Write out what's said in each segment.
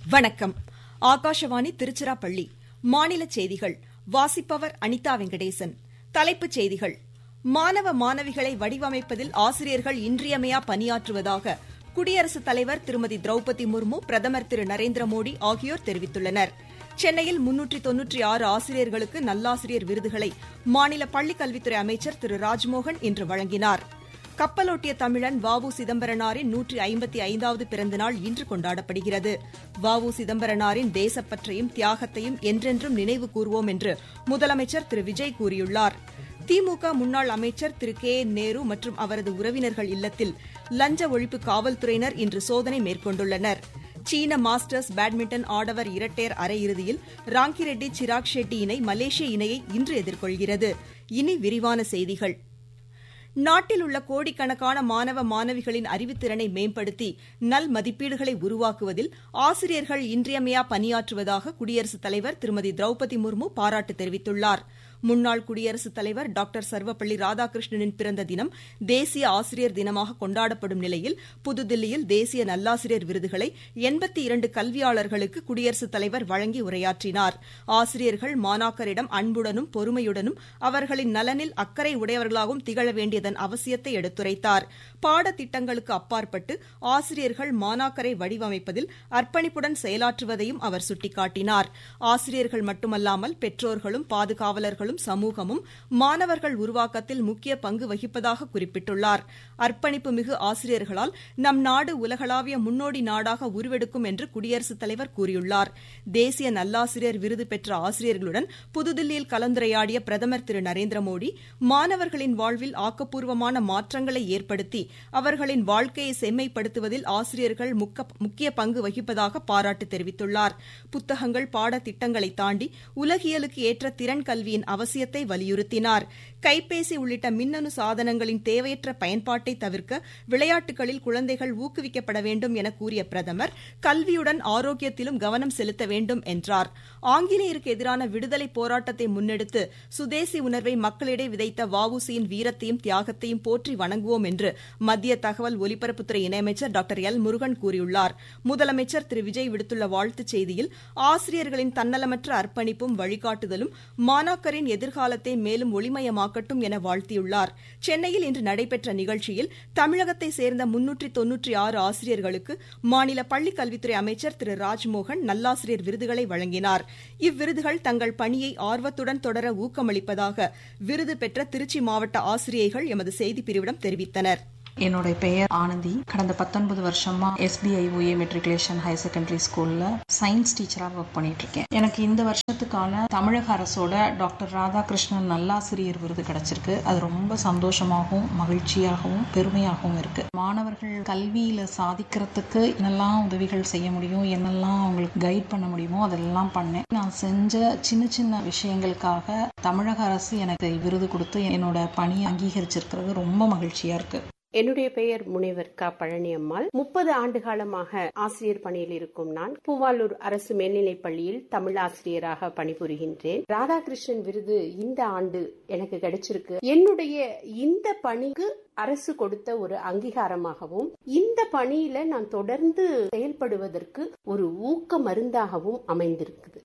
வணக்கம் ஆகாஷவாணி திருச்சிராப்பள்ளி மாநில செய்திகள் வாசிப்பவர் அனிதா வெங்கடேசன் தலைப்புச் செய்திகள் மாணவ மாணவிகளை வடிவமைப்பதில் ஆசிரியர்கள் இன்றியமையா பணியாற்றுவதாக குடியரசுத் தலைவர் திருமதி திரௌபதி முர்மு பிரதமர் திரு நரேந்திர மோடி ஆகியோர் தெரிவித்துள்ளனர் சென்னையில் முன்னூற்றி தொன்னூற்றி ஆறு ஆசிரியர்களுக்கு நல்லாசிரியர் விருதுகளை மாநில பள்ளிக்கல்வித்துறை அமைச்சர் திரு ராஜ்மோகன் இன்று வழங்கினார் கப்பலோட்டிய தமிழன் வ உ சிதம்பரனாரின் நூற்றி ஐம்பத்தி ஐந்தாவது பிறந்தநாள் இன்று கொண்டாடப்படுகிறது வ உ சிதம்பரனாரின் தேசப்பற்றையும் தியாகத்தையும் என்றென்றும் நினைவு கூர்வோம் என்று முதலமைச்சர் திரு விஜய் கூறியுள்ளார் திமுக முன்னாள் அமைச்சர் திரு கே என் நேரு மற்றும் அவரது உறவினர்கள் இல்லத்தில் லஞ்ச ஒழிப்பு காவல்துறையினர் இன்று சோதனை மேற்கொண்டுள்ளனர் சீன மாஸ்டர்ஸ் பேட்மிண்டன் ஆடவர் இரட்டையர் அரையிறுதியில் ராங்கிரெட்டி சிராக் ஷெட்டி இணை மலேசிய இணையை இன்று எதிர்கொள்கிறது இனி விரிவான செய்திகள் நாட்டில் உள்ள கோடிக்கணக்கான மாணவ மாணவிகளின் அறிவுத்திறனை மேம்படுத்தி நல் மதிப்பீடுகளை உருவாக்குவதில் ஆசிரியர்கள் இன்றியமையா பணியாற்றுவதாக குடியரசுத் தலைவர் திருமதி திரௌபதி முர்மு பாராட்டு தெரிவித்துள்ளார் முன்னாள் குடியரசுத் தலைவர் டாக்டர் சர்வப்பள்ளி ராதாகிருஷ்ணனின் பிறந்த தினம் தேசிய ஆசிரியர் தினமாக கொண்டாடப்படும் நிலையில் புதுதில்லியில் தேசிய நல்லாசிரியர் விருதுகளை எண்பத்தி இரண்டு கல்வியாளர்களுக்கு குடியரசுத் தலைவர் வழங்கி உரையாற்றினார் ஆசிரியர்கள் மாணாக்கரிடம் அன்புடனும் பொறுமையுடனும் அவர்களின் நலனில் அக்கறை உடையவர்களாகவும் திகழ வேண்டியதன் அவசியத்தை எடுத்துரைத்தார் பாடத்திட்டங்களுக்கு அப்பாற்பட்டு ஆசிரியர்கள் மாணாக்கரை வடிவமைப்பதில் அர்ப்பணிப்புடன் செயலாற்றுவதையும் அவர் சுட்டிக்காட்டினார் ஆசிரியர்கள் மட்டுமல்லாமல் பெற்றோர்களும் பாதுகாவலர்களும் சமூகமும் மாணவர்கள் உருவாக்கத்தில் முக்கிய பங்கு வகிப்பதாக குறிப்பிட்டுள்ளார் அர்ப்பணிப்பு மிகு ஆசிரியர்களால் நம் நாடு உலகளாவிய முன்னோடி நாடாக உருவெடுக்கும் என்று குடியரசுத் தலைவர் கூறியுள்ளார் தேசிய நல்லாசிரியர் விருது பெற்ற ஆசிரியர்களுடன் புதுதில்லியில் கலந்துரையாடிய பிரதமர் திரு நரேந்திர மோடி மாணவர்களின் வாழ்வில் ஆக்கப்பூர்வமான மாற்றங்களை ஏற்படுத்தி அவர்களின் வாழ்க்கையை செம்மைப்படுத்துவதில் ஆசிரியர்கள் முக்கிய பங்கு வகிப்பதாக பாராட்டு தெரிவித்துள்ளார் புத்தகங்கள் பாடத்திட்டங்களை தாண்டி உலகியலுக்கு ஏற்ற திறன் கல்வியின் அவசியத்தை வலியுறுத்தினார் கைபேசி உள்ளிட்ட மின்னணு சாதனங்களின் தேவையற்ற பயன்பாட்டை தவிர்க்க விளையாட்டுகளில் குழந்தைகள் ஊக்குவிக்கப்பட வேண்டும் என கூறிய பிரதமர் கல்வியுடன் ஆரோக்கியத்திலும் கவனம் செலுத்த வேண்டும் என்றார் ஆங்கிலேயருக்கு எதிரான விடுதலை போராட்டத்தை முன்னெடுத்து சுதேசி உணர்வை மக்களிடையே விதைத்த வவுசியின் வீரத்தையும் தியாகத்தையும் போற்றி வணங்குவோம் என்று மத்திய தகவல் ஒலிபரப்புத்துறை இணையமைச்சர் டாக்டர் எல் முருகன் கூறியுள்ளார் முதலமைச்சர் திரு விஜய் விடுத்துள்ள வாழ்த்துச் செய்தியில் ஆசிரியர்களின் தன்னலமற்ற அர்ப்பணிப்பும் வழிகாட்டுதலும் மாணாக்கரின் எதிர்காலத்தை மேலும் ஒளிமயமாக்கட்டும் என வாழ்த்தியுள்ளார் சென்னையில் இன்று நடைபெற்ற நிகழ்ச்சியில் தமிழகத்தை சேர்ந்த முன்னூற்றி தொன்னூற்றி ஆறு ஆசிரியர்களுக்கு மாநில பள்ளிக் கல்வித்துறை அமைச்சர் திரு ராஜ்மோகன் நல்லாசிரியர் விருதுகளை வழங்கினார் இவ்விருதுகள் தங்கள் பணியை ஆர்வத்துடன் தொடர ஊக்கமளிப்பதாக விருது பெற்ற திருச்சி மாவட்ட ஆசிரியைகள் எமது செய்திப்பிரிவிடம் தெரிவித்தனா் என்னுடைய பெயர் ஆனந்தி கடந்த பத்தொன்பது வருஷமா எஸ்பிஐஓஏ மெட்ரிகுலேஷன் ஹையர் செகண்டரி ஸ்கூல்ல சயின்ஸ் டீச்சரா ஒர்க் பண்ணிட்டு இருக்கேன் எனக்கு இந்த வருஷத்துக்கான தமிழக அரசோட டாக்டர் ராதாகிருஷ்ணன் நல்லாசிரியர் விருது கிடைச்சிருக்கு அது ரொம்ப சந்தோஷமாகவும் மகிழ்ச்சியாகவும் பெருமையாகவும் இருக்கு மாணவர்கள் கல்வியில சாதிக்கிறதுக்கு என்னெல்லாம் உதவிகள் செய்ய முடியும் என்னெல்லாம் அவங்களுக்கு கைட் பண்ண முடியுமோ அதெல்லாம் பண்ணேன் நான் செஞ்ச சின்ன சின்ன விஷயங்களுக்காக தமிழக அரசு எனக்கு விருது கொடுத்து என்னோட பணியை அங்கீகரிச்சிருக்கிறது ரொம்ப மகிழ்ச்சியா இருக்கு என்னுடைய பெயர் முனைவர் க பழனியம்மாள் முப்பது ஆண்டு காலமாக ஆசிரியர் பணியில் இருக்கும் நான் பூவாலூர் அரசு மேல்நிலைப் பள்ளியில் தமிழ் ஆசிரியராக பணிபுரிகின்றேன் ராதாகிருஷ்ணன் விருது இந்த ஆண்டு எனக்கு கிடைச்சிருக்கு என்னுடைய இந்த பணிக்கு அரசு கொடுத்த ஒரு அங்கீகாரமாகவும் இந்த பணியில நான் தொடர்ந்து செயல்படுவதற்கு ஒரு ஊக்க மருந்தாகவும் அமைந்திருக்குது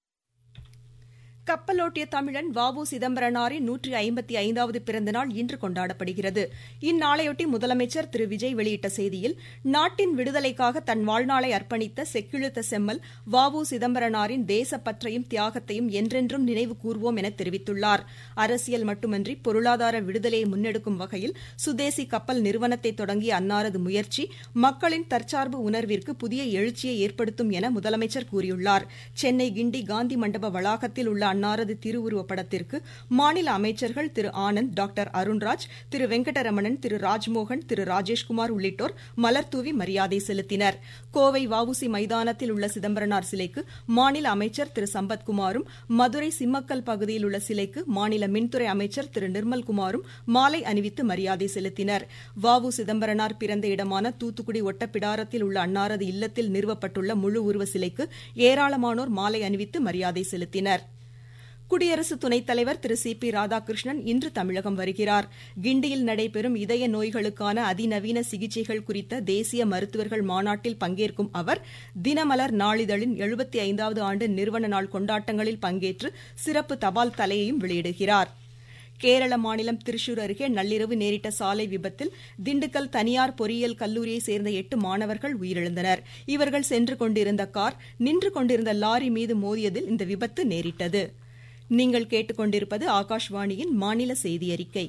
கப்பலோட்டிய தமிழன் வ உ சிதம்பரனாரின் நூற்றி ஐம்பத்தி ஐந்தாவது பிறந்தநாள் இன்று கொண்டாடப்படுகிறது இந்நாளையொட்டி முதலமைச்சர் திரு விஜய் வெளியிட்ட செய்தியில் நாட்டின் விடுதலைக்காக தன் வாழ்நாளை அர்ப்பணித்த செக்கிழுத்த செம்மல் வ உ சிதம்பரனாரின் தேசப்பற்றையும் தியாகத்தையும் என்றென்றும் நினைவு கூர்வோம் என தெரிவித்துள்ளார் அரசியல் மட்டுமன்றி பொருளாதார விடுதலையை முன்னெடுக்கும் வகையில் சுதேசி கப்பல் நிறுவனத்தை தொடங்கிய அன்னாரது முயற்சி மக்களின் தற்சார்பு உணர்விற்கு புதிய எழுச்சியை ஏற்படுத்தும் என முதலமைச்சர் கூறியுள்ளார் சென்னை கிண்டி காந்தி மண்டப வளாகத்தில் உள்ள அன்னாரது திருவுருவப் படத்திற்கு மாநில அமைச்சர்கள் திரு ஆனந்த் டாக்டர் அருண்ராஜ் திரு வெங்கடரமணன் திரு ராஜ்மோகன் திரு ராஜேஷ்குமார் உள்ளிட்டோர் மலர்தூவி மரியாதை செலுத்தினர் கோவை வவுசி மைதானத்தில் உள்ள சிதம்பரனார் சிலைக்கு மாநில அமைச்சர் திரு சம்பத்குமாரும் மதுரை சிம்மக்கல் பகுதியில் உள்ள சிலைக்கு மாநில மின்துறை அமைச்சர் திரு நிர்மல்குமாரும் மாலை அணிவித்து மரியாதை செலுத்தினர் வவு சிதம்பரனார் பிறந்த இடமான தூத்துக்குடி ஒட்டப்பிடாரத்தில் உள்ள அன்னாரது இல்லத்தில் நிறுவப்பட்டுள்ள முழு உருவ சிலைக்கு ஏராளமானோர் மாலை அணிவித்து மரியாதை செலுத்தினர் குடியரசு துணைத் தலைவர் திரு சி பி ராதாகிருஷ்ணன் இன்று தமிழகம் வருகிறார் கிண்டியில் நடைபெறும் இதய நோய்களுக்கான அதிநவீன சிகிச்சைகள் குறித்த தேசிய மருத்துவர்கள் மாநாட்டில் பங்கேற்கும் அவர் தினமலர் நாளிதழின் எழுபத்தி ஐந்தாவது ஆண்டு நிறுவன நாள் கொண்டாட்டங்களில் பங்கேற்று சிறப்பு தபால் தலையையும் வெளியிடுகிறார் கேரள மாநிலம் திருச்சூர் அருகே நள்ளிரவு நேரிட்ட சாலை விபத்தில் திண்டுக்கல் தனியார் பொறியியல் கல்லூரியைச் சேர்ந்த எட்டு மாணவர்கள் உயிரிழந்தனர் இவர்கள் சென்று கொண்டிருந்த கார் நின்று கொண்டிருந்த லாரி மீது மோதியதில் இந்த விபத்து நேரிட்டது நீங்கள் கேட்டுக்கொண்டிருப்பது ஆகாஷ்வாணியின் மாநில செய்தி அறிக்கை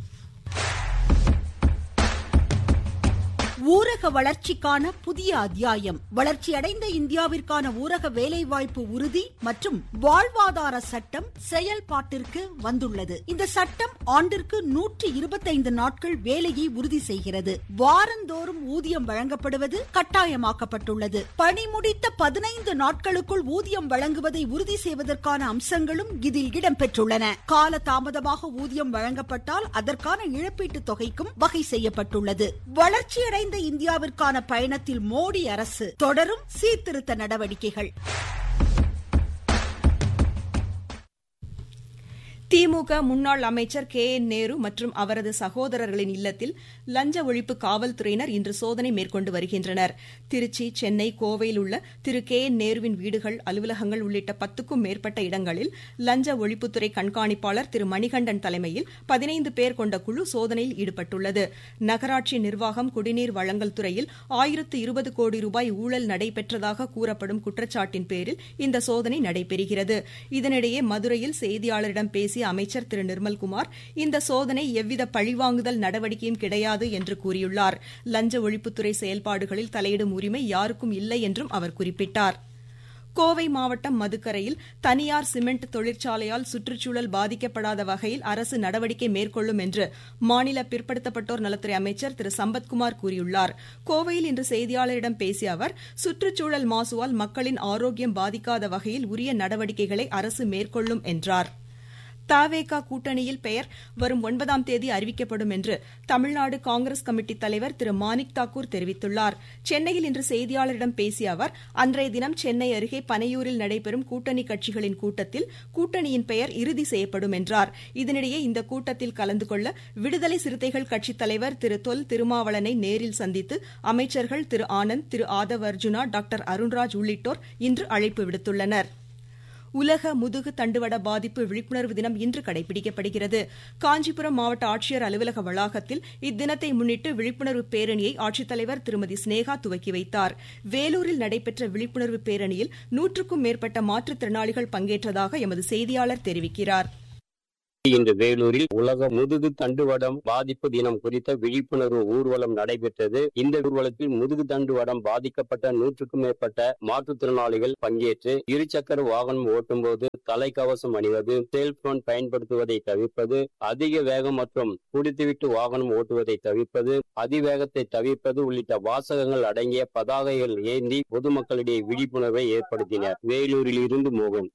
ஊரக வளர்ச்சிக்கான புதிய அத்தியாயம் வளர்ச்சியடைந்த இந்தியாவிற்கான ஊரக வேலைவாய்ப்பு உறுதி மற்றும் வாழ்வாதார சட்டம் செயல்பாட்டிற்கு வந்துள்ளது இந்த சட்டம் ஆண்டிற்கு நூற்றி இருபத்தைந்து நாட்கள் வேலையை உறுதி செய்கிறது வாரந்தோறும் ஊதியம் வழங்கப்படுவது கட்டாயமாக்கப்பட்டுள்ளது பணி முடித்த பதினைந்து நாட்களுக்குள் ஊதியம் வழங்குவதை உறுதி செய்வதற்கான அம்சங்களும் இதில் இடம்பெற்றுள்ளன கால தாமதமாக ஊதியம் வழங்கப்பட்டால் அதற்கான இழப்பீட்டுத் தொகைக்கும் வகை செய்யப்பட்டுள்ளது வளர்ச்சியடைந்த வளர்ந்த இந்தியாவிற்கான பயணத்தில் மோடி அரசு தொடரும் சீர்திருத்த நடவடிக்கைகள் திமுக முன்னாள் அமைச்சர் கே என் நேரு மற்றும் அவரது சகோதரர்களின் இல்லத்தில் லஞ்ச ஒழிப்பு காவல்துறையினர் இன்று சோதனை மேற்கொண்டு வருகின்றனர் திருச்சி சென்னை கோவையில் உள்ள திரு கே என் நேருவின் வீடுகள் அலுவலகங்கள் உள்ளிட்ட பத்துக்கும் மேற்பட்ட இடங்களில் லஞ்ச ஒழிப்புத்துறை கண்காணிப்பாளர் திரு மணிகண்டன் தலைமையில் பதினைந்து பேர் கொண்ட குழு சோதனையில் ஈடுபட்டுள்ளது நகராட்சி நிர்வாகம் குடிநீர் வழங்கல் துறையில் ஆயிரத்து இருபது கோடி ரூபாய் ஊழல் நடைபெற்றதாக கூறப்படும் குற்றச்சாட்டின் பேரில் இந்த சோதனை நடைபெறுகிறது இதனிடையே மதுரையில் செய்தியாளரிடம் பேசிய அமைச்சர் திரு நிர்மல்குமார் இந்த சோதனை எவ்வித பழிவாங்குதல் நடவடிக்கையும் கிடையாது என்று கூறியுள்ளார் லஞ்ச ஒழிப்புத்துறை செயல்பாடுகளில் தலையிடும் உரிமை யாருக்கும் இல்லை என்றும் அவர் குறிப்பிட்டார் கோவை மாவட்டம் மதுக்கரையில் தனியார் சிமெண்ட் தொழிற்சாலையால் சுற்றுச்சூழல் பாதிக்கப்படாத வகையில் அரசு நடவடிக்கை மேற்கொள்ளும் என்று மாநில பிற்படுத்தப்பட்டோர் நலத்துறை அமைச்சர் திரு சம்பத்குமார் கூறியுள்ளார் கோவையில் இன்று செய்தியாளரிடம் பேசிய அவர் சுற்றுச்சூழல் மாசுவால் மக்களின் ஆரோக்கியம் பாதிக்காத வகையில் உரிய நடவடிக்கைகளை அரசு மேற்கொள்ளும் என்றார் தாவேகா கூட்டணியில் பெயர் வரும் ஒன்பதாம் தேதி அறிவிக்கப்படும் என்று தமிழ்நாடு காங்கிரஸ் கமிட்டி தலைவர் திரு மாணிக் தாக்கூர் தெரிவித்துள்ளார் சென்னையில் இன்று செய்தியாளரிடம் பேசிய அவர் அன்றைய தினம் சென்னை அருகே பனையூரில் நடைபெறும் கூட்டணி கட்சிகளின் கூட்டத்தில் கூட்டணியின் பெயர் இறுதி செய்யப்படும் என்றார் இதனிடையே இந்த கூட்டத்தில் கலந்து கொள்ள விடுதலை சிறுத்தைகள் கட்சித் தலைவர் திரு தொல் திருமாவளனை நேரில் சந்தித்து அமைச்சர்கள் திரு ஆனந்த் திரு ஆதவ் அர்ஜுனா டாக்டர் அருண்ராஜ் உள்ளிட்டோர் இன்று அழைப்பு விடுத்துள்ளனா் உலக முதுகு தண்டுவட பாதிப்பு விழிப்புணர்வு தினம் இன்று கடைபிடிக்கப்படுகிறது காஞ்சிபுரம் மாவட்ட ஆட்சியர் அலுவலக வளாகத்தில் இத்தினத்தை முன்னிட்டு விழிப்புணர்வு பேரணியை ஆட்சித்தலைவர் திருமதி ஸ்னேகா துவக்கி வைத்தார் வேலூரில் நடைபெற்ற விழிப்புணர்வு பேரணியில் நூற்றுக்கும் மேற்பட்ட மாற்றுத்திறனாளிகள் பங்கேற்றதாக எமது செய்தியாளர் தெரிவிக்கிறார் இன்று வேலூரில் உலக முதுகு தண்டுவடம் பாதிப்பு தினம் குறித்த விழிப்புணர்வு ஊர்வலம் நடைபெற்றது இந்த ஊர்வலத்தில் முதுகு தண்டுவடம் பாதிக்கப்பட்ட நூற்றுக்கும் மேற்பட்ட மாற்றுத்திறனாளிகள் பங்கேற்று இருசக்கர வாகனம் ஓட்டும்போது தலைக்கவசம் அணிவது செல்போன் பயன்படுத்துவதை தவிர்ப்பது அதிக வேகம் மற்றும் குடித்துவிட்டு வாகனம் ஓட்டுவதை தவிர்ப்பது அதிவேகத்தை தவிர்ப்பது உள்ளிட்ட வாசகங்கள் அடங்கிய பதாகைகள் ஏந்தி பொதுமக்களிடையே விழிப்புணர்வை ஏற்படுத்தினர் வேலூரில் இருந்து மோகன்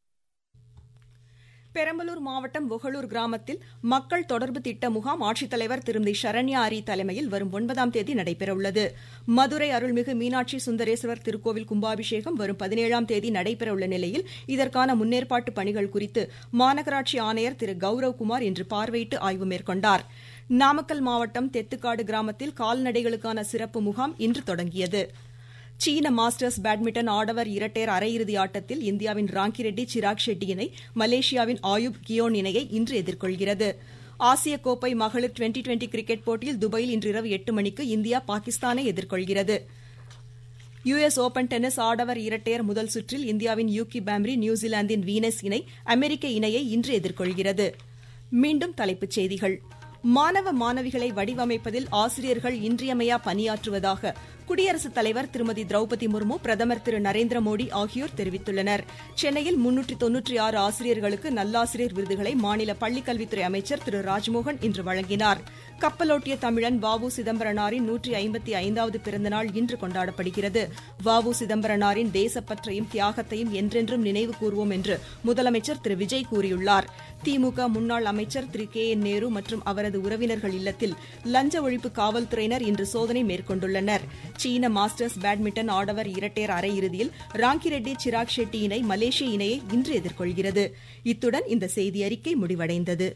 பெரம்பலூர் மாவட்டம் ஒகலூர் கிராமத்தில் மக்கள் தொடர்பு திட்ட முகாம் ஆட்சித்தலைவர் திருமதி சரண்யா அரி தலைமையில் வரும் ஒன்பதாம் தேதி நடைபெறவுள்ளது மதுரை அருள்மிகு மீனாட்சி சுந்தரேஸ்வரர் திருக்கோவில் கும்பாபிஷேகம் வரும் பதினேழாம் தேதி நடைபெறவுள்ள நிலையில் இதற்கான முன்னேற்பாட்டு பணிகள் குறித்து மாநகராட்சி ஆணையர் திரு கௌரவ்குமார் இன்று பார்வையிட்டு ஆய்வு மேற்கொண்டார் நாமக்கல் மாவட்டம் தெத்துக்காடு கிராமத்தில் கால்நடைகளுக்கான சிறப்பு முகாம் இன்று தொடங்கியது சீன மாஸ்டர்ஸ் பேட்மிண்டன் ஆடவர் இரட்டையர் அரையிறுதி ஆட்டத்தில் இந்தியாவின் ராங்கிரெட்டி சிராக் ஷெட்டி இணை மலேசியாவின் ஆயுப் கியோன் இணையை இன்று எதிர்கொள்கிறது ஆசிய கோப்பை மகளிர் டுவெண்டி டுவெண்டி கிரிக்கெட் போட்டியில் துபாயில் இன்று இரவு எட்டு மணிக்கு இந்தியா பாகிஸ்தானை எதிர்கொள்கிறது யுஎஸ் ஓபன் டென்னிஸ் ஆடவர் இரட்டையர் முதல் சுற்றில் இந்தியாவின் யூகி பாம்ரி நியூசிலாந்தின் வீனஸ் இணை அமெரிக்க இணையை இன்று எதிர்கொள்கிறது மீண்டும் தலைப்புச் செய்திகள் மாணவ மாணவிகளை வடிவமைப்பதில் ஆசிரியர்கள் இன்றியமையா பணியாற்றுவதாக குடியரசுத் தலைவர் திருமதி திரௌபதி முர்மு பிரதமர் திரு நரேந்திர மோடி ஆகியோர் தெரிவித்துள்ளனர் சென்னையில் முன்னூற்றி தொன்னூற்றி ஆறு ஆசிரியர்களுக்கு நல்லாசிரியர் விருதுகளை மாநில பள்ளிக்கல்வித்துறை அமைச்சர் திரு ராஜ்மோகன் இன்று வழங்கினார் கப்பலோட்டிய தமிழன் வ உ சிதம்பரனாரின் நூற்றி ஐம்பத்தி ஐந்தாவது பிறந்தநாள் இன்று கொண்டாடப்படுகிறது வ உ சிதம்பரனாரின் தேசப்பற்றையும் தியாகத்தையும் என்றென்றும் நினைவு கூறுவோம் என்று முதலமைச்சர் திரு விஜய் கூறியுள்ளார் திமுக முன்னாள் அமைச்சர் திரு கே என் நேரு மற்றும் அவரது உறவினர்கள் இல்லத்தில் லஞ்ச ஒழிப்பு காவல்துறையினர் இன்று சோதனை மேற்கொண்டுள்ளனர் சீன மாஸ்டர்ஸ் பேட்மிண்டன் ஆடவர் இரட்டையர் அரையிறுதியில் ராங்கிரெட்டி சிராக் ஷெட்டி இணை மலேசிய இணையை இன்று எதிர்கொள்கிறது இத்துடன் இந்த செய்தி அறிக்கை முடிவடைந்தது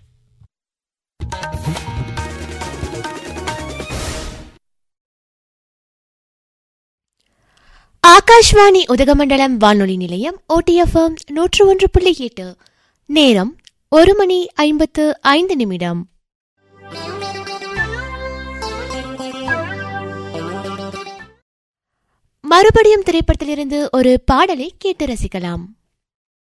ஆகாஷ்வாணி உதகமண்டலம் வானொலி நிலையம் ஓடிஎஃப்எம் நூற்று ஒன்று புள்ளி எட்டு நேரம் ஒரு மணி ஐம்பத்து ஐந்து நிமிடம் மறுபடியும் திரைப்படத்திலிருந்து ஒரு பாடலை கேட்டு ரசிக்கலாம்